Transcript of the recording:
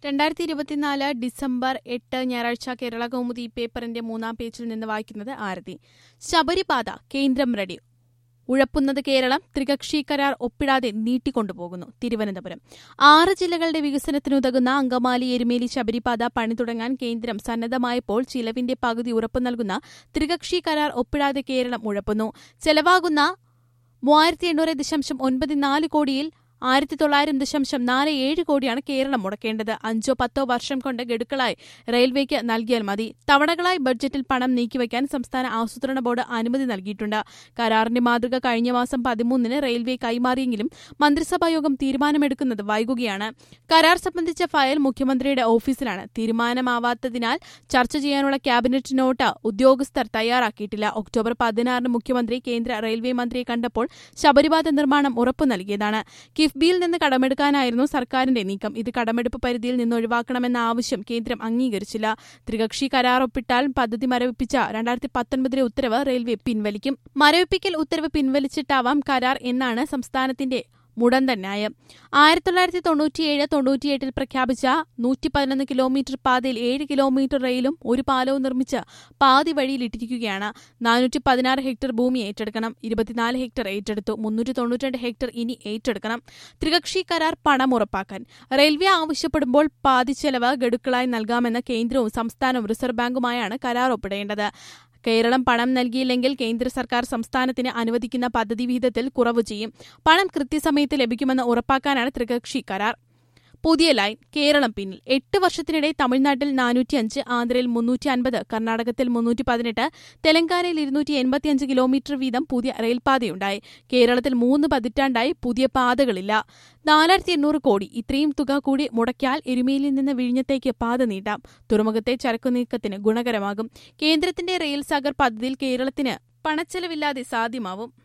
രണ്ടായിരത്തി ഇരുപത്തിനാല് ഡിസംബർ എട്ട് ഞായറാഴ്ച കേരള കൗമുദി പേപ്പറിന്റെ മൂന്നാം പേജിൽ നിന്ന് വായിക്കുന്നത് ആരതി ശബരിപാത കേന്ദ്രം റെഡി ഉഴപ്പുന്നത് കേരളം ത്രികക്ഷി കരാർ ഒപ്പിടാതെ നീട്ടിക്കൊണ്ടുപോകുന്നു തിരുവനന്തപുരം ആറ് ജില്ലകളുടെ വികസനത്തിനുതകുന്ന അങ്കമാലി എരുമേലി ശബരിപാത പണി തുടങ്ങാൻ കേന്ദ്രം സന്നദ്ധമായപ്പോൾ ചിലവിന്റെ പകുതി ഉറപ്പു നൽകുന്ന ത്രികക്ഷി കരാർ ഒപ്പിടാതെ കേരളം ഉഴപ്പുന്നു ചെലവാകുന്ന മൂവായിരത്തി എണ്ണൂറ് ദശാംശം ഒൻപത് നാല് കോടിയിൽ ആയിരത്തി തൊള്ളായിരം ദശാംശം നാല് ഏഴ് കോടിയാണ് കേരളം മുടക്കേണ്ടത് അഞ്ചോ പത്തോ വർഷം കൊണ്ട് ഗഡുക്കളായി റെയിൽവേക്ക് നൽകിയാൽ മതി തവണകളായി ബഡ്ജറ്റിൽ പണം നീക്കിവയ്ക്കാൻ സംസ്ഥാന ആസൂത്രണ ബോർഡ് അനുമതി നൽകിയിട്ടുണ്ട് കരാറിന്റെ മാതൃക കഴിഞ്ഞ മാസം പതിമൂന്നിന് റെയിൽവേ കൈമാറിയെങ്കിലും മന്ത്രിസഭാ യോഗം തീരുമാനമെടുക്കുന്നത് വൈകുകയാണ് കരാർ സംബന്ധിച്ച ഫയൽ മുഖ്യമന്ത്രിയുടെ ഓഫീസിലാണ് തീരുമാനമാവാത്തതിനാൽ ചർച്ച ചെയ്യാനുള്ള ക്യാബിനറ്റ് നോട്ട് ഉദ്യോഗസ്ഥർ തയ്യാറാക്കിയിട്ടില്ല ഒക്ടോബർ പതിനാറിന് മുഖ്യമന്ത്രി കേന്ദ്ര റെയിൽവേ മന്ത്രിയെ കണ്ടപ്പോൾ ശബരിപാത നിർമ്മാണം ഉറപ്പു നൽകിയതാണ് കിഫ്ബിയിൽ നിന്ന് കടമെടുക്കാനായിരുന്നു സർക്കാരിന്റെ നീക്കം ഇത് കടമെടുപ്പ് പരിധിയിൽ നിന്ന് ഒഴിവാക്കണമെന്ന ആവശ്യം കേന്ദ്രം അംഗീകരിച്ചില്ല ത്രികക്ഷി കരാർ ഒപ്പിട്ടാൽ പദ്ധതി മരവിപ്പിച്ച രണ്ടായിരത്തി പത്തൊൻപതിലെ ഉത്തരവ് റെയിൽവേ പിൻവലിക്കും മരവിപ്പിക്കൽ ഉത്തരവ് പിൻവലിച്ചിട്ടാവാം കരാർ എന്നാണ് സംസ്ഥാനത്തിന്റെ മുടന്തൻ ന്യായം ആയിരത്തി തൊള്ളായിരത്തി തൊണ്ണൂറ്റിയേഴ് തൊണ്ണൂറ്റിയെട്ടിൽ പ്രഖ്യാപിച്ച നൂറ്റി പതിനൊന്ന് കിലോമീറ്റർ പാതയിൽ ഏഴ് കിലോമീറ്റർ റെയിലും ഒരു പാലവും നിർമ്മിച്ച് പാതി വഴിയിലിട്ടിരിക്കുകയാണ് നാനൂറ്റി പതിനാറ് ഹെക്ടർ ഭൂമി ഏറ്റെടുക്കണം ഇരുപത്തിനാല് ഹെക്ടർ ഏറ്റെടുത്തു മുന്നൂറ്റി തൊണ്ണൂറ്റിരണ്ട് ഹെക്ടർ ഇനി ഏറ്റെടുക്കണം ത്രികക്ഷി കരാർ പണം ഉറപ്പാക്കാൻ റെയിൽവേ ആവശ്യപ്പെടുമ്പോൾ പാതി ചെലവ് ഗഡുക്കളായി നൽകാമെന്ന് കേന്ദ്രവും സംസ്ഥാനവും റിസർവ് ബാങ്കുമായാണ് കരാർ ഒപ്പിടേണ്ടത് കേരളം പണം നൽകിയില്ലെങ്കിൽ കേന്ദ്ര സർക്കാർ സംസ്ഥാനത്തിന് അനുവദിക്കുന്ന പദ്ധതി വിഹിതത്തിൽ കുറവ് ചെയ്യും പണം കൃത്യസമയത്ത് ലഭിക്കുമെന്ന് ഉറപ്പാക്കാനാണ് ത്രികക്ഷി കരാർ പുതിയ ലൈൻ കേരളം പിന്നിൽ എട്ട് വർഷത്തിനിടെ തമിഴ്നാട്ടിൽ നാനൂറ്റിയഞ്ച് ആന്ധ്രയിൽ മുന്നൂറ്റി അൻപത് കർണാടകത്തിൽ മുന്നൂറ്റി പതിനെട്ട് തെലങ്കാനയിൽ ഇരുന്നൂറ്റി എൺപത്തിയഞ്ച് കിലോമീറ്റർ വീതം പുതിയ റെയിൽപാതയുണ്ടായി കേരളത്തിൽ മൂന്ന് പതിറ്റാണ്ടായി പുതിയ പാതകളില്ല നാലായിരത്തി എണ്ണൂറ് കോടി ഇത്രയും തുക കൂടി മുടക്കിയാൽ എരുമേലിയിൽ നിന്ന് വിഴിഞ്ഞത്തേക്ക് പാത നീട്ടാം തുറമുഖത്തെ ചരക്കു നീക്കത്തിന് ഗുണകരമാകും കേന്ദ്രത്തിന്റെ റെയിൽ സാഗർ പദ്ധതിയിൽ കേരളത്തിന് പണച്ചെലവില്ലാതെ സാധ്യമാവും